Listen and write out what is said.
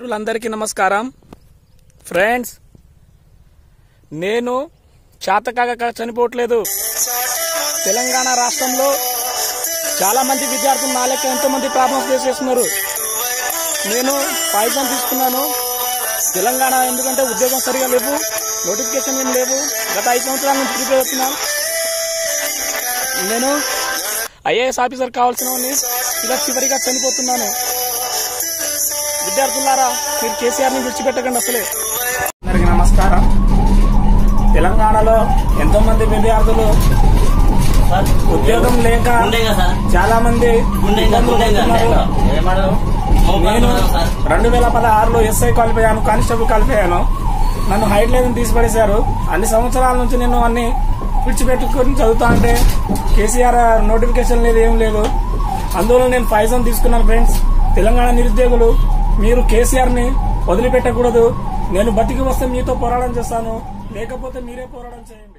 మిత్రులందరికీ నమస్కారం ఫ్రెండ్స్ నేను చేతకాక చనిపోవట్లేదు తెలంగాణ రాష్ట్రంలో చాలా మంది విద్యార్థులు నా లెక్క ఎంతో మంది ప్రాబ్లమ్స్ ఫేస్ చేస్తున్నారు నేను పాయిజన్ తీసుకున్నాను తెలంగాణ ఎందుకంటే ఉద్యోగం సరిగా లేవు నోటిఫికేషన్ ఏం లేవు గత ఐదు సంవత్సరాల నుంచి ప్రిపేర్ అవుతున్నాను నేను ఐఏఎస్ ఆఫీసర్ కావాల్సిన వాడిని ఇలా చివరిగా చనిపోతున్నాను విద్యార్థులారా మీరు కేసీఆర్ ని విడిచిపెట్టకండి అసలే అందరికి నమస్కారం తెలంగాణలో ఎంతో మంది విద్యార్థులు సార్ ఉద్యోగం లేక ఉండేగా సార్ చాలా మంది ఉండేగా ఇబ్బందులు ఉండేగా పడుతున్నారు. ఏమన్నారు నేను సార్ రెండు వేల పదహారులో ఎస్ఐ క్వాలిఫై అయ్యాను కానిస్టేబుల్ క్వాలిఫై అయ్యాను నన్ను హైట్ లేదని తీసిపడేశారు అన్ని సంవత్సరాల నుంచి నేను అన్ని విడిచిపెట్టుకుని చదువుతా అంటే కేసీఆర్ నోటిఫికేషన్ లేదు ఏం లేదు అందువల్ల నేను పాయిజన్ తీసుకున్నాను ఫ్రెండ్స్ తెలంగాణ నిరుద్యోగులు మీరు కేసీఆర్ ని వదిలిపెట్టకూడదు నేను బతికి వస్తే మీతో పోరాటం చేస్తాను లేకపోతే మీరే పోరాటం చేయండి